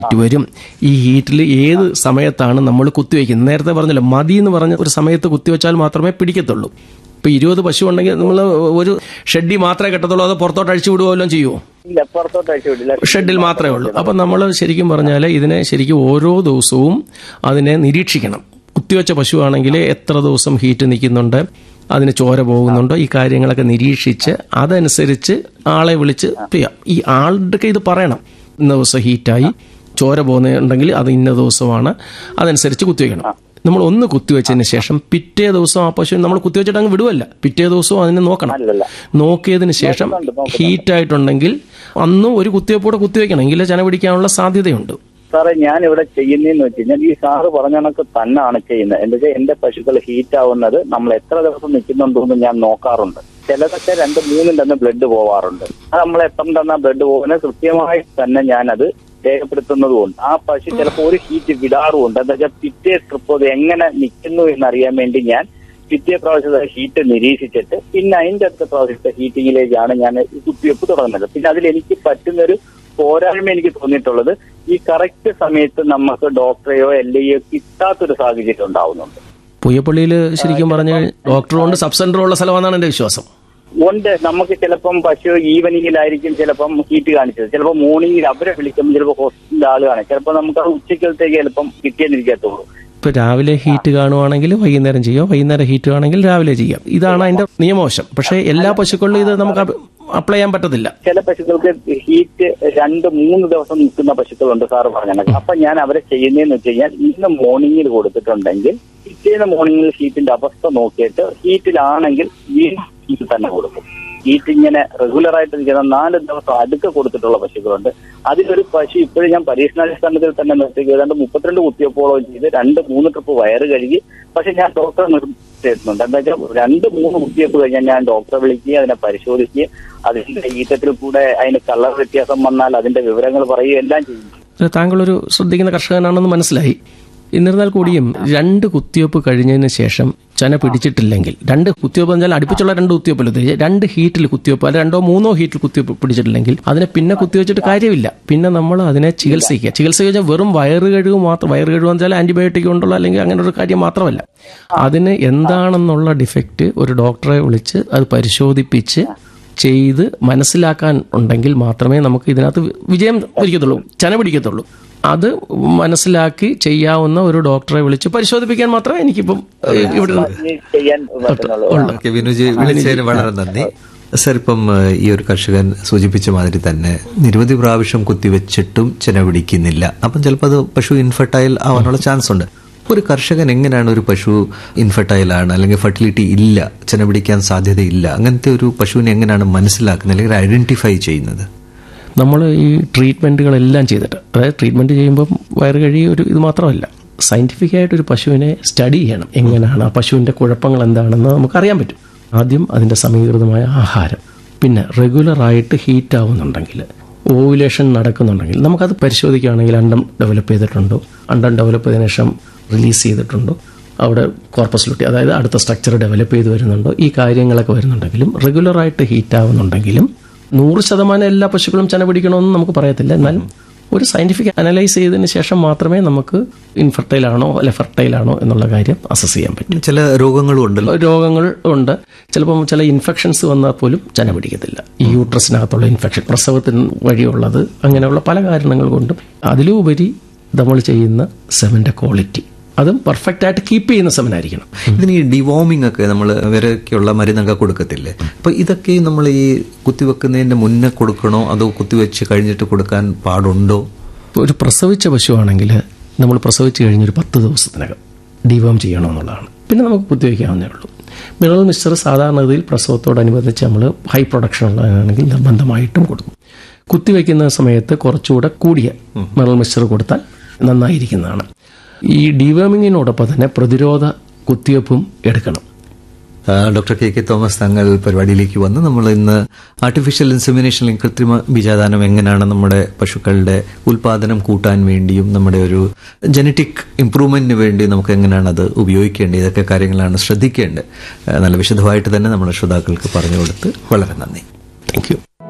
വരും ഈ ഹീറ്റിൽ ഏത് സമയത്താണ് നമ്മൾ കുത്തിവെക്കുന്നത് നേരത്തെ പറഞ്ഞല്ലോ മതി എന്ന് പറഞ്ഞ ഒരു സമയത്ത് കുത്തിവെച്ചാൽ മാത്രമേ പിടിക്കത്തുള്ളൂ ഇപ്പൊ ഇരുപത് പശു ഉണ്ടെങ്കിൽ നമ്മൾ ഒരു ഷെഡി മാത്രമേ കെട്ടത്തുള്ളൂ അതോ പുറത്തോട്ട് അഴിച്ചു വിടുകയോ ചെയ്യുമോ ഇല്ല പുറത്തോട്ട് അയച്ചു വിടില്ല ഷെഡിൽ മാത്രമേ ഉള്ളൂ അപ്പം നമ്മൾ ശരിക്കും പറഞ്ഞാൽ ഇതിനെ ശരിക്കും ഓരോ ദിവസവും അതിനെ നിരീക്ഷിക്കണം കുത്തിവെച്ച പശുവാണെങ്കിൽ എത്ര ദിവസം ഹീറ്റ് നിൽക്കുന്നുണ്ട് അതിന് ചോര പോകുന്നുണ്ടോ ഈ കാര്യങ്ങളൊക്കെ നിരീക്ഷിച്ച് അതനുസരിച്ച് ആളെ വിളിച്ച് ചെയ്യാം ഈ ആളുടെ ഇത് പറയണം ഇന്ന ദിവസം ഹീറ്റായി ചോര പോകുന്നുണ്ടെങ്കിൽ അത് ഇന്ന ദിവസമാണ് അതനുസരിച്ച് കുത്തിവെക്കണം നമ്മൾ ഒന്ന് കുത്തിവെച്ചതിന് ശേഷം പിറ്റേ ദിവസം ആ പശു നമ്മൾ കുത്തിവെച്ചിട്ട് അങ്ങ് വിടുവല്ല പിറ്റേ ദിവസവും അതിനെ നോക്കണം അല്ലല്ല നോക്കിയതിന് ശേഷം ഹീറ്റ് ആയിട്ടുണ്ടെങ്കിൽ അന്നും ഒരു കുത്തിവെപ്പോടെ കുത്തിവെക്കണം എങ്കിലേ ചന പിടിക്കാനുള്ള സാധ്യതയുണ്ട് സാറേ ഞാൻ ഇവിടെ ചെയ്യുന്നതെന്ന് വെച്ച് കഴിഞ്ഞാൽ ഈ സാറ് പറഞ്ഞ കണക്ക് തന്നെയാണ് ചെയ്യുന്നത് എന്താ വെച്ചാൽ എന്റെ പശുക്കൾ ഹീറ്റ് ആവുന്നത് നമ്മൾ എത്ര ദിവസം നിൽക്കുന്നുണ്ടോ എന്ന് ഞാൻ നോക്കാറുണ്ട് ചിലതൊക്കെ രണ്ട് മൂന്നും തന്നെ ബ്ലഡ് പോവാറുണ്ട് അത് നമ്മൾ എത്ര തന്ന ബ്ലഡ് പോകുന്നത് കൃത്യമായി തന്നെ ഞാനത് രേഖപ്പെടുത്തുന്നതുകൊണ്ട് ആ പശു ചിലപ്പോൾ ഒരു ഹീറ്റ് വിടാറുമുണ്ട് എന്താ വെച്ചാൽ പിറ്റേ ട്രിപ്പ് അത് എങ്ങനെ നിൽക്കുന്നു എന്നറിയാൻ വേണ്ടി ഞാൻ പിറ്റേ പ്രാവശ്യത്തെ ഹീറ്റ് നിരീക്ഷിച്ചിട്ട് പിന്നെ അതിന്റെ അടുത്ത പ്രാവശ്യത്തെ ഹീറ്റിങ്ങിലേക്കാണ് ഞാൻ ഈ കുത്തിവെപ്പ് തുടങ്ങുന്നത് പിന്നെ അതിൽ എനിക്ക് പറ്റുന്നൊരു പോരായ്മ എനിക്ക് തോന്നിയിട്ടുള്ളത് ഈ കറക്റ്റ് സമയത്ത് നമുക്ക് ഡോക്ടറെയോ എൽ ഐയോ കിട്ടാത്തൊരു സാഹചര്യം ഉണ്ടാവുന്നുണ്ട് പുയ്യപ്പള്ളിയിൽ ശരിക്കും പറഞ്ഞാൽ ഡോക്ടറുണ്ട് സബ് സെന്ററും ഉള്ള സ്ഥലമാണെന്നാണ് എന്റെ വിശ്വാസം ഉണ്ട് നമുക്ക് ചിലപ്പം പശു ഈവനിങ്ങിലായിരിക്കും ചിലപ്പം ഹീറ്റ് കാണിച്ചത് ചിലപ്പോൾ മോർണിംഗിൽ അവരെ വിളിക്കുമ്പോൾ ചിലപ്പോൾ ഹോസ്പിറ്റലിൽ ആൾ കാണും ചിലപ്പോൾ നമുക്ക് അത് ഉച്ചക്കലത്തേക്ക് ചിലപ്പം കിട്ടിയെന്നിരിക്കത്തുള്ളൂ ഇപ്പൊ രാവിലെ ഹീറ്റ് കാണുവാണെങ്കിൽ വൈകുന്നേരം ചെയ്യാം വൈകുന്നേരം ഹീറ്റ് ആണെങ്കിൽ രാവിലെ ചെയ്യാം ഇതാണ് അതിന്റെ നിയമവശം പക്ഷേ എല്ലാ പശുക്കളിലും ഇത് നമുക്ക് അപ്ലൈ ചെയ്യാൻ പറ്റത്തില്ല ചില പശുക്കൾക്ക് ഹീറ്റ് രണ്ട് മൂന്ന് ദിവസം നിൽക്കുന്ന പശുക്കളുണ്ട് സാറ് പറഞ്ഞത് അപ്പൊ ഞാൻ അവരെ ചെയ്യുന്നതെന്ന് വെച്ച് കഴിഞ്ഞാൽ ഇന്ന് മോർണിംഗിൽ കൊടുത്തിട്ടുണ്ടെങ്കിൽ പിറ്റേന്ന് മോർണിംഗിൽ ഹീറ്റിന്റെ അവസ്ഥ നോക്കിയിട്ട് ഹീറ്റിലാണെങ്കിൽ വീണ്ടും ഹീറ്റ് തന്നെ കൊടുക്കും ഹീറ്റ് ഇങ്ങനെ റെഗുലർ ആയിട്ട് നിൽക്കുന്ന നാല് ദിവസം അടുക്ക കൊടുത്തിട്ടുള്ള പശുക്കളുണ്ട് അതിലൊരു പശു ഇപ്പോഴും ഞാൻ പരീക്ഷണാടിസ്ഥാനത്തിൽ തന്നെ നിർത്തി ഏതാണ്ട് മുപ്പത്തിരണ്ട് കുത്തിയപ്പോളം ചെയ്ത് രണ്ട് മൂന്ന് ട്രിപ്പ് വയറ് കഴുകി പക്ഷെ ഞാൻ ഡോക്ടറെ നിർത്തിയിട്ടുണ്ട് എന്താ വെച്ചാൽ രണ്ട് മൂന്ന് കുത്തിയപ്പ് കഴിഞ്ഞാൽ ഞാൻ ഡോക്ടറെ വിളിക്കുകയും അതിനെ പരിശോധിക്കുകയും അതിന്റെ ഈറ്റത്തിൽ കൂടെ അതിന് കളർ വ്യത്യാസം വന്നാൽ അതിന്റെ വിവരങ്ങൾ പറയുകയും എല്ലാം ചെയ്യും താങ്കളൊരു ശ്രദ്ധിക്കുന്ന കർഷകനാണെന്ന് മനസ്സിലായി എന്നിരുന്നാൽ കൂടിയും രണ്ട് കുത്തിവയ്പ്പ് കഴിഞ്ഞതിന് ശേഷം ചന പിടിച്ചിട്ടില്ലെങ്കിൽ രണ്ട് കുത്തിവയ്പ്പ് എന്നാൽ അടുപ്പിച്ചുള്ള രണ്ട് കുത്തിവയ്പ്പല്ല രണ്ട് ഹീറ്റിൽ കുത്തിവയ്പ്പ് അല്ല രണ്ടോ മൂന്നോ ഹീറ്റിൽ കുത്തിവയ്പ്പ് പിടിച്ചിട്ടില്ലെങ്കിൽ അതിനെ പിന്നെ കുത്തിവെച്ചിട്ട് കാര്യമില്ല പിന്നെ നമ്മൾ അതിനെ ചികിത്സിക്കുക ചികിത്സ കഴിഞ്ഞാൽ വെറും വയറ് കഴിവ് മാത്രം വയറ് കഴിവ് വെച്ചാൽ ആന്റിബയോട്ടിക് കൊണ്ടുള്ള അല്ലെങ്കിൽ അങ്ങനെ ഒരു കാര്യം മാത്രമല്ല അതിന് എന്താണെന്നുള്ള ഡിഫക്റ്റ് ഒരു ഡോക്ടറെ വിളിച്ച് അത് പരിശോധിപ്പിച്ച് ചെയ്ത് മനസ്സിലാക്കാൻ ഉണ്ടെങ്കിൽ മാത്രമേ നമുക്ക് ഇതിനകത്ത് വിജയം പിടിക്കത്തുള്ളൂ ചന പിടിക്കത്തുള്ളൂ അത് മനസ്സിലാക്കി ചെയ്യാവുന്ന ഒരു ഡോക്ടറെ വിളിച്ച് പരിശോധിപ്പിക്കാൻ മാത്രമേ എനിക്കിപ്പം ഇവിടെ ചെയ്യാൻ പറ്റുന്നുള്ളൂ ഓക്കെ വിനുജി വിളിച്ചതിന് വളരെ നന്ദി സർ ഇപ്പം ഏഹ്, ഈ ഒരു കർഷകൻ സൂചിപ്പിച്ച മാതിരി തന്നെ നിരവധി പ്രാവശ്യം കുത്തിവെച്ചിട്ടും ചെന പിടിക്കുന്നില്ല അപ്പം ചിലപ്പോൾ അത് പശു ഇൻഫെർട്ടൈൽ ആവാനുള്ള ചാൻസ് ഉണ്ട് ഒരു കർഷകൻ എങ്ങനെയാണ് ഒരു പശു ഇൻഫെർട്ടൈൽ ആണ് അല്ലെങ്കിൽ ഫെർട്ടിലിറ്റി ഇല്ല ചെന പിടിക്കാൻ സാധ്യതയില്ല അങ്ങനത്തെ ഒരു പശുവിനെ എങ്ങനെയാണ് മനസ്സിലാക്കുന്നത് അല്ലെങ്കിൽ ഐഡന്റിഫൈ ചെയ്യുന്നത് നമ്മൾ ഈ ട്രീറ്റ്മെൻറ്റുകളെല്ലാം ചെയ്തിട്ട് അതായത് ട്രീറ്റ്മെൻറ്റ് ചെയ്യുമ്പം വയറ് കഴി ഒരു ഇത് മാത്രമല്ല സയൻറ്റിഫിക് ആയിട്ട് ഒരു പശുവിനെ സ്റ്റഡി ചെയ്യണം എങ്ങനെയാണ് ആ പശുവിൻ്റെ കുഴപ്പങ്ങൾ എന്താണെന്ന് നമുക്കറിയാൻ പറ്റും ആദ്യം അതിൻ്റെ സമീകൃതമായ ആഹാരം പിന്നെ റെഗുലറായിട്ട് ഹീറ്റ് ആവുന്നുണ്ടെങ്കിൽ ഓവുലേഷൻ നടക്കുന്നുണ്ടെങ്കിൽ നമുക്കത് പരിശോധിക്കുകയാണെങ്കിൽ അണ്ടം ഡെവലപ്പ് ചെയ്തിട്ടുണ്ടോ അണ്ടം ഡെവലപ്പ് ചെയ്തതിനു ശേഷം റിലീസ് ചെയ്തിട്ടുണ്ടോ അവിടെ കോർപ്പസ് ലുട്ടി അതായത് അടുത്ത സ്ട്രക്ചർ ഡെവലപ്പ് ചെയ്ത് വരുന്നുണ്ടോ ഈ കാര്യങ്ങളൊക്കെ വരുന്നുണ്ടെങ്കിലും റെഗുലറായിട്ട് ഹീറ്റ് ആവുന്നുണ്ടെങ്കിലും നൂറ് ശതമാനം എല്ലാ പശുക്കളും ചന പിടിക്കണമെന്ന് നമുക്ക് പറയത്തില്ല എന്നാലും ഒരു സയന്റിഫിക് അനലൈസ് ചെയ്തതിന് ശേഷം മാത്രമേ നമുക്ക് ഇൻഫെർട്ടൈൽ ആണോ അല്ലെ ഫെർട്ടൈൽ ആണോ എന്നുള്ള കാര്യം അസസ് ചെയ്യാൻ പറ്റും ചില രോഗങ്ങളും ഉണ്ടല്ലോ രോഗങ്ങൾ ഉണ്ട് ചിലപ്പം ചില ഇൻഫെക്ഷൻസ് വന്നാൽ പോലും ചന പിടിക്കത്തില്ല ഈ യൂട്രസിനകത്തുള്ള ഇൻഫെക്ഷൻ പ്രസവത്തിന് വഴിയുള്ളത് അങ്ങനെയുള്ള പല കാരണങ്ങൾ കൊണ്ടും അതിലുപരി നമ്മൾ ചെയ്യുന്ന സെമന്റെ ക്വാളിറ്റി അതും പെർഫെക്റ്റ് ആയിട്ട് കീപ്പ് ചെയ്യുന്ന സെമനായിരിക്കണം ഇതിന് ഈ ഡിവോമിംഗ് ഒക്കെ നമ്മൾ ഇവരൊക്കെയുള്ള മരുന്നൊക്കെ കൊടുക്കത്തില്ലേ അപ്പൊ ഇതൊക്കെ നമ്മൾ ഈ കുത്തിവെക്കുന്നതിന്റെ മുന്നേ കൊടുക്കണോ അതോ കുത്തിവെച്ച് കഴിഞ്ഞിട്ട് കൊടുക്കാൻ പാടുണ്ടോ ഒരു പ്രസവിച്ച പശുവാണെങ്കിൽ നമ്മൾ പ്രസവിച്ച് കഴിഞ്ഞൊരു പത്ത് ദിവസത്തിനകം ഡിവോം ചെയ്യണമെന്നുള്ളതാണ് പിന്നെ നമുക്ക് കുത്തിവെക്കാവുന്നേ ഉള്ളൂ മിനറൽ മിക്സ്ചർ സാധാരണഗതിയിൽ പ്രസവത്തോടനുബന്ധിച്ച് നമ്മൾ ഹൈ പ്രൊഡക്ഷൻ ഉള്ളതാണെങ്കിൽ നിർബന്ധമായിട്ടും കൊടുക്കും കുത്തിവെക്കുന്ന സമയത്ത് കുറച്ചുകൂടെ കൂടിയ മിനറൽ മിക്സ്ചർ കൊടുത്താൽ നന്നായിരിക്കുന്നതാണ് ഈ ഡിവേമിങ്ങിനോടൊപ്പം തന്നെ പ്രതിരോധ കുത്തിവെപ്പും എടുക്കണം ആ, ഡോക്ടർ കെ കെ തോമസ് തങ്ങൾ പരിപാടിയിലേക്ക് വന്ന് നമ്മൾ ഇന്ന് ആർട്ടിഫിഷ്യൽ ഇൻസെമിനേഷൻ അല്ലെങ്കിൽ കൃത്രിമ ബീജാദാനം എങ്ങനെയാണ് നമ്മുടെ പശുക്കളുടെ ഉൽപാദനം കൂട്ടാൻ വേണ്ടിയും നമ്മുടെ ഒരു ജനറ്റിക് ഇംപ്രൂവ്മെന്റിന് വേണ്ടി നമുക്ക് എങ്ങനെയാണ് അത് ഉപയോഗിക്കേണ്ടത് ഇതൊക്കെ കാര്യങ്ങളാണ് ശ്രദ്ധിക്കേണ്ടത് ആ, നല്ല വിശദമായിട്ട് തന്നെ നമ്മുടെ ശ്രോതാക്കൾക്ക് പറഞ്ഞു കൊടുത്ത് വളരെ നന്ദി താങ്ക് യു